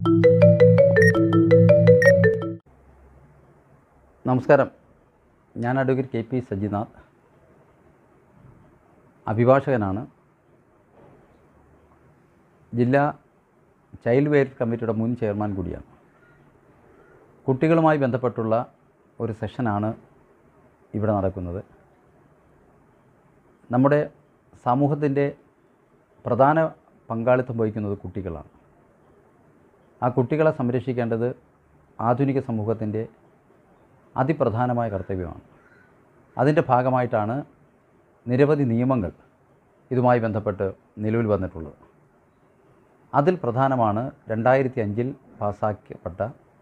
നമസ്കാരം ഞാൻ advocate K P Sajinath അഭിഭാഷകനാണ് ജില്ലാ ചൈൽഡ് വെൽഫെയർ കമ്മിറ്റിയുടെ മുൻ ചെയർമാൻ കൂടിയാണ് കുട്ടികളുമായി ബന്ധപ്പെട്ടുള്ള ഒരു സെഷനാണ് ഇവിടെ നടക്കുന്നത് നമ്മുടെ സമൂഹത്തിൻ്റെ പ്രധാന പങ്കാളിത്തം വഹിക്കുന്നത് കുട്ടികളാണ് ആ കുട്ടികളെ സംരക്ഷിക്കേണ്ടത് ആധുനിക സമൂഹത്തിൻ്റെ അതിപ്രധാനമായ കർത്തവ്യമാണ് അതിൻ്റെ ഭാഗമായിട്ടാണ് നിരവധി നിയമങ്ങൾ ഇതുമായി ബന്ധപ്പെട്ട് നിലവിൽ വന്നിട്ടുള്ളത് അതിൽ പ്രധാനമാണ് രണ്ടായിരത്തി അഞ്ചിൽ പാസാക്കപ്പെട്ട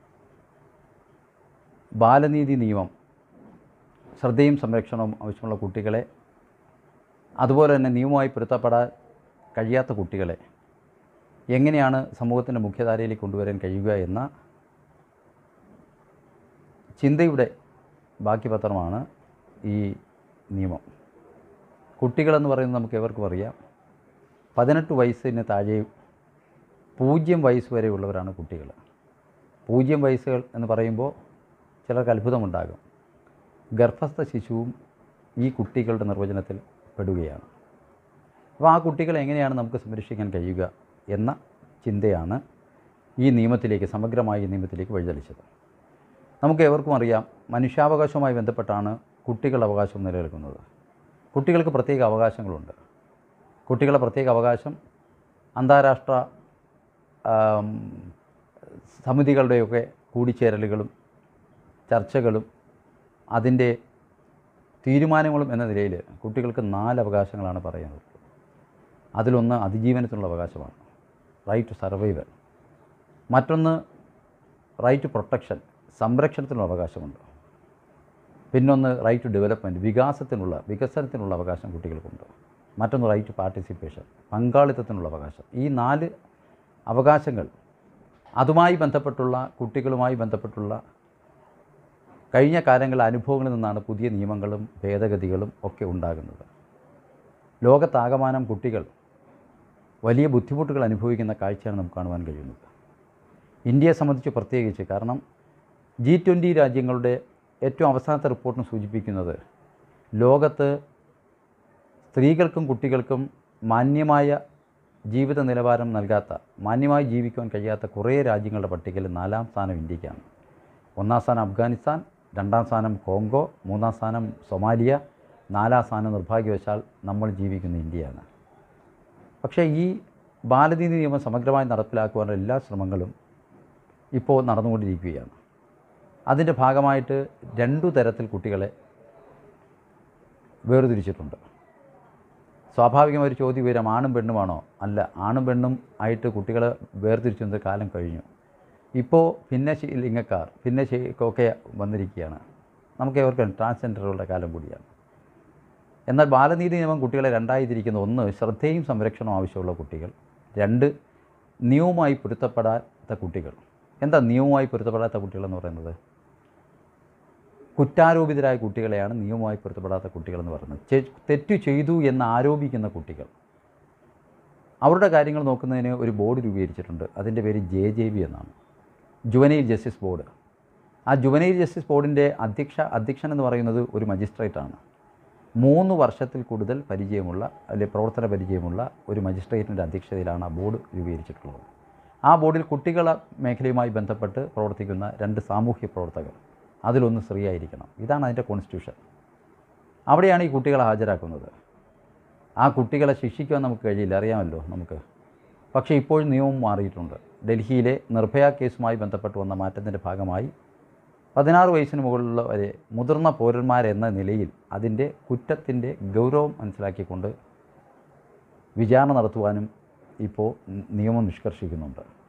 ബാലനീതി നിയമം ശ്രദ്ധയും സംരക്ഷണവും ആവശ്യമുള്ള കുട്ടികളെ അതുപോലെ തന്നെ നിയമവുമായി പൊരുത്തപ്പെടാൻ കഴിയാത്ത കുട്ടികളെ എങ്ങനെയാണ് സമൂഹത്തിൻ്റെ മുഖ്യധാരയിലേക്ക് കൊണ്ടുവരാൻ കഴിയുക എന്ന ചിന്തയുടെ ബാക്കി പത്രമാണ് ഈ നിയമം കുട്ടികളെന്ന് പറയുന്നത് നമുക്ക് എവർക്കും അറിയാം പതിനെട്ട് വയസ്സിന് താഴെയും പൂജ്യം വയസ്സ് വരെയുള്ളവരാണ് കുട്ടികൾ പൂജ്യം വയസ്സുകൾ എന്ന് പറയുമ്പോൾ ചിലർക്ക് അത്ഭുതമുണ്ടാകും ഗർഭസ്ഥ ശിശുവും ഈ കുട്ടികളുടെ നിർവചനത്തിൽ പെടുകയാണ് അപ്പോൾ ആ കുട്ടികളെ എങ്ങനെയാണ് നമുക്ക് സംരക്ഷിക്കാൻ കഴിയുക എന്ന ചിന്തയാണ് ഈ നിയമത്തിലേക്ക് സമഗ്രമായ ഈ നിയമത്തിലേക്ക് വഴിതെളിച്ചത് നമുക്ക് ഏവർക്കും അറിയാം മനുഷ്യാവകാശവുമായി ബന്ധപ്പെട്ടാണ് കുട്ടികളുടെ അവകാശം നിലനിൽക്കുന്നത് കുട്ടികൾക്ക് പ്രത്യേക അവകാശങ്ങളുണ്ട് കുട്ടികളുടെ പ്രത്യേക അവകാശം അന്താരാഷ്ട്ര ആം, സമിതികളുടെയൊക്കെ കൂടിച്ചേരലുകളും ചർച്ചകളും അതിൻ്റെ തീരുമാനങ്ങളും എന്ന നിലയിൽ കുട്ടികൾക്ക് നാല് അവകാശങ്ങളാണ് പറയുന്നത് അതിലൊന്ന് അതിജീവനത്തിനുള്ള അവകാശമാണ് റൈറ്റ് ടു സർവൈവൽ മറ്റൊന്ന് റൈറ്റ് ടു പ്രൊട്ടക്ഷൻ സംരക്ഷണത്തിനുള്ള അവകാശമുണ്ട് പിന്നൊന്ന് റൈറ്റ് ടു ഡെവലപ്മെൻറ്റ് വികാസത്തിനുള്ള വികസനത്തിനുള്ള അവകാശം കുട്ടികൾക്കുണ്ട് മറ്റൊന്ന് റൈറ്റ് ടു പാർട്ടിസിപ്പേഷൻ പങ്കാളിത്തത്തിനുള്ള അവകാശം ഈ നാല് അവകാശങ്ങൾ അതുമായി ബന്ധപ്പെട്ടുള്ള കുട്ടികളുമായി ബന്ധപ്പെട്ടുള്ള കഴിഞ്ഞ കാലങ്ങളിലെ അനുഭവങ്ങളിൽ നിന്നാണ് പുതിയ നിയമങ്ങളും ഭേദഗതികളും ഒക്കെ ഉണ്ടാകുന്നത് ലോകത്താകമാനം കുട്ടികൾ വലിയ ബുദ്ധിമുട്ടുകൾ അനുഭവിക്കുന്ന കാഴ്ചയാണ് നമുക്ക് കാണുവാൻ കഴിയുന്നത് ഇന്ത്യയെ സംബന്ധിച്ച് പ്രത്യേകിച്ച് കാരണം ജി ട്വൻ്റി രാജ്യങ്ങളുടെ ഏറ്റവും അവസാനത്തെ റിപ്പോർട്ടിന് സൂചിപ്പിക്കുന്നത് ലോകത്ത് സ്ത്രീകൾക്കും കുട്ടികൾക്കും മാന്യമായ ജീവിത നിലവാരം നൽകാത്ത മാന്യമായി ജീവിക്കുവാൻ കഴിയാത്ത കുറേ രാജ്യങ്ങളുടെ പട്ടികയിൽ നാലാം സ്ഥാനം ഇന്ത്യക്കാണ് ഒന്നാം സ്ഥാനം അഫ്ഗാനിസ്ഥാൻ രണ്ടാം സ്ഥാനം കോങ്കോ മൂന്നാം സ്ഥാനം സൊമാലിയ നാലാം സ്ഥാനം നിർഭാഗ്യവശാൽ നമ്മൾ ജീവിക്കുന്ന ഇന്ത്യയാണ് പക്ഷേ ഈ ബാലനീതി നിയമം സമഗ്രമായി നടപ്പിലാക്കുവാനുള്ള എല്ലാ ശ്രമങ്ങളും ഇപ്പോൾ നടന്നുകൊണ്ടിരിക്കുകയാണ് അതിൻ്റെ ഭാഗമായിട്ട് രണ്ടു തരത്തിൽ കുട്ടികളെ വേർതിരിച്ചിട്ടുണ്ട് സ്വാഭാവികമായ ഒരു ചോദ്യം വരാം ആണും പെണ്ണുമാണോ അല്ല ആണും പെണ്ണും ആയിട്ട് കുട്ടികളെ വേർതിരിച്ചുന്നത് കാലം കഴിഞ്ഞു ഇപ്പോൾ ഭിന്നശീലിംഗക്കാർ ഭിന്നശീലൊക്കെ വന്നിരിക്കുകയാണ് നമുക്ക് ഏവർക്കും ട്രാൻസ്ജെൻഡറുകളുടെ കാലം കൂടിയാണ് എന്നാൽ ബാലനീതി നിയമം കുട്ടികളെ രണ്ടായി തിരിക്കുന്ന ഒന്ന് ശ്രദ്ധയും സംരക്ഷണവും ആവശ്യമുള്ള കുട്ടികൾ രണ്ട് നിയമവുമായി പൊരുത്തപ്പെടാത്ത കുട്ടികൾ എന്താ നിയമവുമായി പൊരുത്തപ്പെടാത്ത കുട്ടികളെന്ന് പറയുന്നത് കുറ്റാരോപിതരായ കുട്ടികളെയാണ് നിയമവുമായി പൊരുത്തപ്പെടാത്ത കുട്ടികളെന്ന് പറയുന്നത് ചെ- തെറ്റു ചെയ്തു എന്ന് ആരോപിക്കുന്ന കുട്ടികൾ അവരുടെ കാര്യങ്ങൾ നോക്കുന്നതിന് ഒരു ബോർഡ് രൂപീകരിച്ചിട്ടുണ്ട് അതിൻ്റെ പേര് ജെ ജെ ബി എന്നാണ് ജുവനൈൽ ജസ്റ്റിസ് ബോർഡ് ആ ജുവനൈൽ ജസ്റ്റിസ് ബോർഡിൻ്റെ അധ്യക്ഷ അധ്യക്ഷൻ എന്ന് പറയുന്നത് ഒരു മജിസ്ട്രേറ്റാണ് മൂന്ന് വർഷത്തിൽ കൂടുതൽ പരിചയമുള്ള അല്ലെ പ്രവർത്തന പരിചയമുള്ള ഒരു മജിസ്ട്രേറ്റിൻ്റെ അധ്യക്ഷതയിലാണ് ആ ബോർഡ് രൂപീകരിച്ചിട്ടുള്ളത് ആ ബോർഡിൽ കുട്ടികളെ മേഖലയുമായി ബന്ധപ്പെട്ട് പ്രവർത്തിക്കുന്ന രണ്ട് സാമൂഹ്യ പ്രവർത്തകർ അതിലൊന്ന് സ്ത്രീ ആയിരിക്കണം ഇതാണ് അതിൻ്റെ കോൺസ്റ്റിറ്റ്യൂഷൻ അവിടെയാണ് ഈ കുട്ടികളെ ഹാജരാക്കുന്നത് ആ കുട്ടികളെ ശിക്ഷിക്കുവാൻ നമുക്ക് കഴിയില്ല അറിയാമല്ലോ നമുക്ക് പക്ഷേ ഇപ്പോൾ നിയമം മാറിയിട്ടുണ്ട് ഡൽഹിയിലെ നിർഭയ കേസുമായി ബന്ധപ്പെട്ട് വന്ന മാറ്റത്തിൻ്റെ ഭാഗമായി പതിനാറ് വയസ്സിന് മുകളിലുള്ളവരെ മുതിർന്ന പൗരന്മാരെന്ന നിലയിൽ അതിൻ്റെ കുറ്റത്തിൻ്റെ ഗൗരവം മനസ്സിലാക്കിക്കൊണ്ട് വിചാരണ നടത്തുവാനും ഇപ്പോൾ നിയമം നിഷ്കർഷിക്കുന്നുണ്ട്